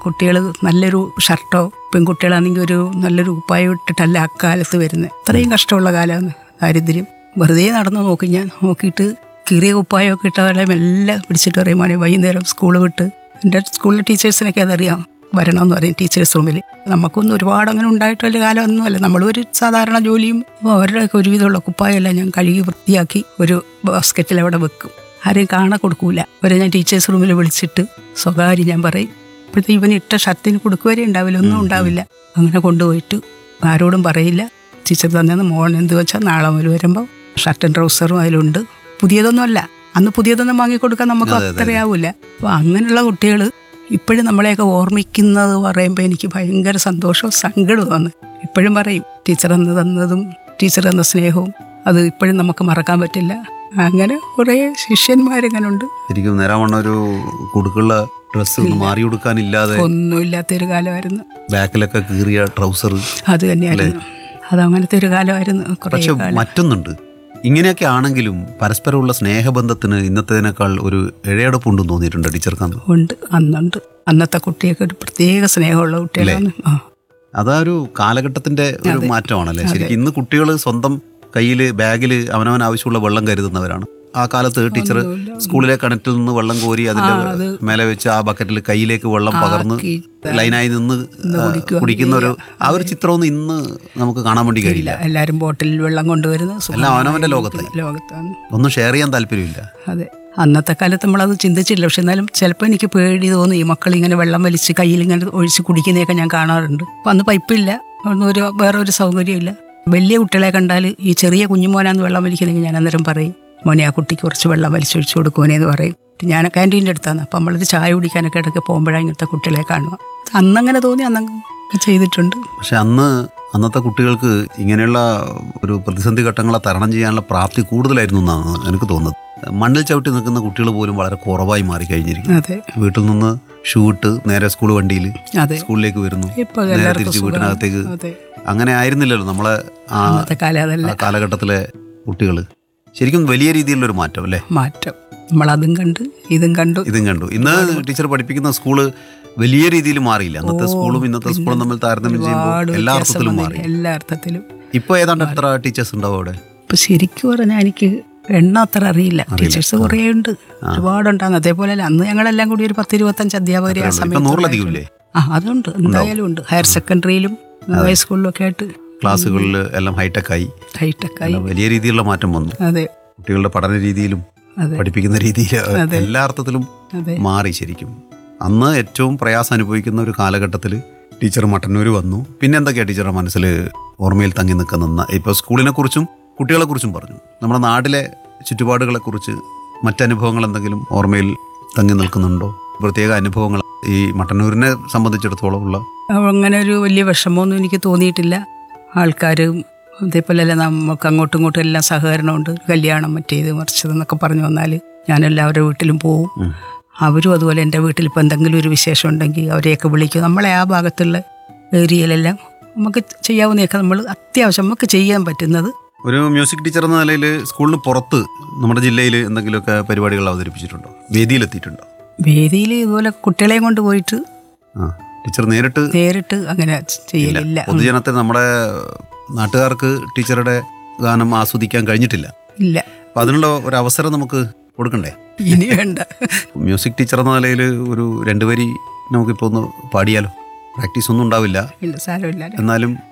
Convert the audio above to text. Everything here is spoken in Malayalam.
കുട്ടികൾ നല്ലൊരു ഷർട്ടോ പെൺകുട്ടികളാണെങ്കിൽ ഒരു നല്ലൊരു ഉപ്പായം ഇട്ടിട്ടല്ല അക്കാലത്ത് വരുന്നത് അത്രയും കഷ്ടമുള്ള കാലമാണ് ദാരിദ്ര്യം വെറുതെ നടന്നു നോക്കി ഞാൻ നോക്കിയിട്ട് കീറിയ കുപ്പായമൊക്കെ ഇട്ടവരെ മെല്ലെ പിടിച്ചിട്ട് പറയും മോനെ വൈകുന്നേരം സ്കൂൾ വിട്ട് എൻ്റെ സ്കൂളിലെ ടീച്ചേഴ്സിനൊക്കെ അതറിയാം വരണമെന്ന് പറയും ടീച്ചേഴ്സ് റൂമിൽ നമുക്കൊന്നും ഒരുപാട് അങ്ങനെ ഉണ്ടായിട്ട് വലിയ കാലമൊന്നുമല്ല നമ്മളൊരു സാധാരണ ജോലിയും അപ്പോൾ അവരുടെയൊക്കെ ഒരുവിധമുള്ള കുപ്പായെല്ലാം ഞാൻ കഴുകി വൃത്തിയാക്കി ഒരു ബാസ്ക്കറ്റിൽ അവിടെ വെക്കും ആരെയും കാണാൻ കൊടുക്കൂല അവരെ ഞാൻ ടീച്ചേഴ്സ് റൂമിൽ വിളിച്ചിട്ട് സ്വകാര്യം ഞാൻ പറയും ഇപ്പോഴത്തെ ഇവൻ ഇട്ട ഷർട്ടിന് കൊടുക്കുവരെ ഉണ്ടാവില്ല ഒന്നും ഉണ്ടാവില്ല അങ്ങനെ കൊണ്ടുപോയിട്ട് ആരോടും പറയില്ല ടീച്ചർ തന്നെന്ന് മോൻ എന്ത് വെച്ചാൽ നാളെ മുതൽ വരുമ്പോൾ ഷർട്ടും ട്രൗസറും അതിലുണ്ട് പുതിയതൊന്നുമല്ല അന്ന് പുതിയതൊന്നും വാങ്ങിക്കൊടുക്കാൻ നമുക്ക് അത്രയാവൂല അപ്പോൾ അങ്ങനെയുള്ള കുട്ടികൾ ഇപ്പോഴും നമ്മളെയൊക്കെ ഓർമ്മിക്കുന്നത് പറയുമ്പോൾ എനിക്ക് ഭയങ്കര സന്തോഷവും സങ്കടവുമാണ് ഇപ്പോഴും പറയും ടീച്ചർ അന്ന് തന്നതും ടീച്ചർ തന്ന സ്നേഹവും അത് ഇപ്പോഴും നമുക്ക് മറക്കാൻ പറ്റില്ല അങ്ങനെ കുറേ ശിഷ്യന്മാരിങ്ങനെ ഉണ്ട് ശരിക്കും നേരാവണ്ണ ഒരു കുടുക്കുള്ള ഡ്രസ്സ് ഒന്ന് മാറി കൊടുക്കാനില്ലാതെ ഒന്നുമില്ലാത്തൊരു കാലമായിരുന്നു ബാക്കിലൊക്കെ കീറിയ ട്രൗസർ അത് തന്നെയായിരുന്നു അത് അങ്ങനത്തെ ഒരു കാലമായിരുന്നു കുറേ പക്ഷെ കാലം മറ്റൊന്നുണ്ട് ഇങ്ങനെയൊക്കെ ആണെങ്കിലും പരസ്പരമുള്ള സ്നേഹബന്ധത്തിന് ഇന്നത്തേതിനേക്കാൾ ഒരു ഇഴയടപ്പുണ്ടെന്ന് തോന്നിയിട്ടുണ്ട് ടീച്ചർക്ക് അന്ന് ഉണ്ട് അന്നുണ്ട് അന്നത്തെ കുട്ടിയൊക്കെ ഒരു പ്രത്യേക സ്നേഹമുള്ള കുട്ടികളാണ് ആ അതാ ഒരു കാലഘട്ടത്തിന്റെ ഒരു മാറ്റമാണല്ലേ ശരിക്കും ഇന്ന് കുട്ടികൾ സ്വന്തം കയ്യിൽ ബാഗിൽ അവനവൻ ആവശ്യമുള്ള വെള്ളം കരുതുന്നവരാണ് ആ കാലത്ത് ടീച്ചർ സ്കൂളിലെ കിണറ്റിൽ നിന്ന് വെള്ളം കോരി അതിന്റെ മേലെ വെച്ച് ആ ബക്കറ്റിൽ കയ്യിലേക്ക് വെള്ളം പകർന്ന് ആക്കി ലൈനായി നിന്ന് ആ, കുടിക്കുന്ന ഒരു ആ ഒരു ചിത്രമൊന്നും ഇന്ന് നമുക്ക് കാണാൻ വേണ്ടി കഴിയില്ല എല്ലാവരും ബോട്ടിലിൽ വെള്ളം കൊണ്ടുവരുന്നു എല്ലാം അവനവന്റെ ലോകത്തായി ലോകത്താണ് ഒന്നും ഷെയർ ചെയ്യാൻ താല്പര്യമില്ല അതെ അന്നത്തെ കാലത്ത് നമ്മളത് ചിന്തിച്ചില്ല പക്ഷെ എന്നാലും ചിലപ്പോൾ എനിക്ക് പേടി തോന്നി ഈ മക്കൾ ഇങ്ങനെ വെള്ളം വലിച്ച് കയ്യിൽ ഇങ്ങനെ ഒഴിച്ച് കുടിക്കുന്നതൊക്കെ ഞാൻ കാണാറുണ്ട് അപ്പം അന്ന് പൈപ്പില്ല അന്ന് ഒരു വേറെ ഒരു സൗകര്യമില്ല വലിയ കുട്ടികളെ കണ്ടാൽ ഈ ചെറിയ കുഞ്ഞുമോനാന്ന് വെള്ളം വലിക്കുന്നെങ്കിൽ ഞാൻ അന്നേരം പറയും മോനെ ആ കുട്ടിക്ക് കുറച്ച് വെള്ളം വലിച്ചൊഴിച്ച് കൊടുക്കുമോനെ എന്ന് പറയും ഞാൻ ക്യാൻറ്റീൻ്റെ അടുത്താണ് അപ്പം നമ്മളത് ചായ കുടിക്കാനൊക്കെ ഇടയ്ക്ക് പോകുമ്പോഴാണ് ഇങ്ങനത്തെ കുട്ടികളെ കാണുക അന്നങ്ങനെ തോന്നി അന്നങ്ങനെ ചെയ്തിട്ടുണ്ട് പക്ഷെ അന്ന് അന്നത്തെ കുട്ടികൾക്ക് ഇങ്ങനെയുള്ള ഒരു പ്രതിസന്ധി ഘട്ടങ്ങളെ തരണം ചെയ്യാനുള്ള പ്രാപ്തി കൂടുതലായിരുന്നു എന്നാണ് എനിക്ക് തോന്നുന്നത് മണ്ണിൽ ചവിട്ടി നിൽക്കുന്ന കുട്ടികൾ പോലും വളരെ കുറവായി മാറി കഴിഞ്ഞിരിക്കും അതെ വീട്ടിൽ നിന്ന് ഷൂ ഇട്ട് നേരെ സ്കൂൾ വണ്ടിയിൽ അതെ സ്കൂളിലേക്ക് വരുന്നു ഇപ്പൊ നേരെ എല്ലാവർക്കും തിരിച്ച് സുഖമാണ്. വീട്ടിനകത്തേക്ക് അതെ അങ്ങനെ ആയിരുന്നില്ലല്ലോ നമ്മളെ ആ അന്നത്തെ കാലം അതല്ല ആ കാലഘട്ടത്തിലെ കുട്ടികൾ ശരിക്കും വലിയ രീതിയിലുള്ളൊരു മാറ്റം അല്ലേ മാറ്റം നമ്മളതും കണ്ട് ഇതും കണ്ടു ഇതും കണ്ടു ഇന്ന് ടീച്ചർ പഠിപ്പിക്കുന്ന സ്കൂള് വലിയ രീതിയിൽ മാറിയില്ല അന്നത്തെ സ്കൂളും ഇന്നത്തെ സ്കൂളും തമ്മിൽ താരതമ്യം ഒരുപാട് ചെയ്യുമ്പോൾ എല്ലാ വ്യത്യാസം അർത്ഥത്തിലും മാറി വന്നില്ലേ? എല്ലാ അർത്ഥത്തിലും ഇപ്പൊ ഏതാണ്ട് എത്ര ടീച്ചേഴ്സ് ഉണ്ടാവും അവിടെ ഇപ്പൊ ശരിക്കും പറഞ്ഞാൽ എനിക്ക് എണ്ണ അത്ര അറിയില്ല ടീച്ചേഴ്സ് കുറേ ഉണ്ട് ഒരുപാടുണ്ടാകും അതേപോലെ അല്ല അന്ന് ഞങ്ങളെല്ലാം കൂടി ഒരു പത്ത് ഇരുപത്തഞ്ച് അധ്യാപകരെ ആ ഇപ്പൊ സമയത്ത് നൂറിലധികം ഇല്ലേ ആ അതുണ്ട് എന്തായാലും ഉണ്ട് ഹയർ സെക്കൻഡറിയിലും ഹൈസ്കൂളിലും ഒക്കെ ആയിട്ട് ക്ലാസ്സുകളിൽ എല്ലാം ഹൈടെക് ആയി ഹൈടെക് ആയി എല്ലാം വലിയ രീതിയിലുള്ള മാറ്റം വന്നു അതെ കുട്ടികളുടെ പഠന രീതിയിലും അതെ പഠിപ്പിക്കുന്ന രീതിയിലും എല്ലാ അർത്ഥത്തിലും അതെ മാറി ശരിക്കും അന്ന് ഏറ്റവും പ്രയാസം അനുഭവിക്കുന്ന ഒരു കാലഘട്ടത്തിൽ ടീച്ചർ മട്ടന്നൂർ വന്നു പിന്നെ എന്തൊക്കെയാ ടീച്ചറുടെ മനസ്സിൽ ഓർമ്മയിൽ തങ്ങി നിൽക്കുന്ന ഇപ്പോൾ സ്കൂളിനെ കുറിച്ചും കുട്ടികളെ കുറിച്ചും പറഞ്ഞു നമ്മുടെ നാട്ടിലെ ചുറ്റുപാടുകളെ കുറിച്ച് മറ്റനുഭവങ്ങൾ എന്തെങ്കിലും ഓർമ്മയിൽ തങ്ങി നിൽക്കുന്നുണ്ടോ പ്രത്യേക അനുഭവങ്ങൾ ഈ മട്ടന്നൂരിനെ സംബന്ധിച്ചിടത്തോളം ഉള്ള അങ്ങനെ ഒരു വലിയ വിഷമമൊന്നും എനിക്ക് തോന്നിയിട്ടില്ല ആൾക്കാരും അതേപോലെ അല്ല നമുക്ക് അങ്ങോട്ടും ഇങ്ങോട്ടും എല്ലാം സഹകരണമുണ്ട് കല്യാണം മറ്റേത് മറിച്ചതെന്നൊക്കെ പറഞ്ഞു വന്നാൽ ഞാൻ എല്ലാവരുടെ വീട്ടിലും പോവും ഉം. അവരും അതുപോലെ എൻ്റെ വീട്ടിൽ ഇപ്പോൾ എന്തെങ്കിലും ഒരു വിശേഷം ഉണ്ടെങ്കിൽ അവരെയൊക്കെ വിളിക്കും നമ്മളെ ആ ഭാഗത്തുള്ള ഏരിയയിലെല്ലാം നമുക്ക് ചെയ്യാവുന്നതൊക്കെ നമ്മൾ അത്യാവശ്യം നമുക്ക് ചെയ്യാൻ പറ്റുന്നത് ഒരു മ്യൂസിക് ടീച്ചർ എന്ന നിലയിൽ സ്കൂളിന് പുറത്ത് നമ്മുടെ ജില്ലയിൽ എന്തെങ്കിലുമൊക്കെ പരിപാടികൾ അവതരിപ്പിച്ചിട്ടുണ്ടോ വേദിയിലെത്തിയിട്ടുണ്ടോ വേദിയിൽ ഇതുപോലെ കുട്ടികളെയും കൊണ്ട് പോയിട്ട് ആ ടീച്ചർ നേരിട്ട് നേരിട്ട് അങ്ങനെ ചെയ്യലില്ല പൊതുജനത്തെ നമ്മുടെ നാട്ടുകാർക്ക് ടീച്ചറുടെ ഗാനം ആസ്വദിക്കാൻ കഴിഞ്ഞിട്ടില്ല ഇല്ല അപ്പൊ അതിനുള്ള ഒരു അവസരം നമുക്ക് കൊടുക്കണ്ടേ ഇനി വേണ്ട മ്യൂസിക് ടീച്ചർ എന്ന നിലയിൽ ഒരു രണ്ടു വരി നമുക്കിപ്പോൾ ഒന്ന് പാടിയാലോ പ്രാക്ടീസ് ഒന്നും ഉണ്ടാവില്ല ഇല്ല സാരമില്ല എന്നാലും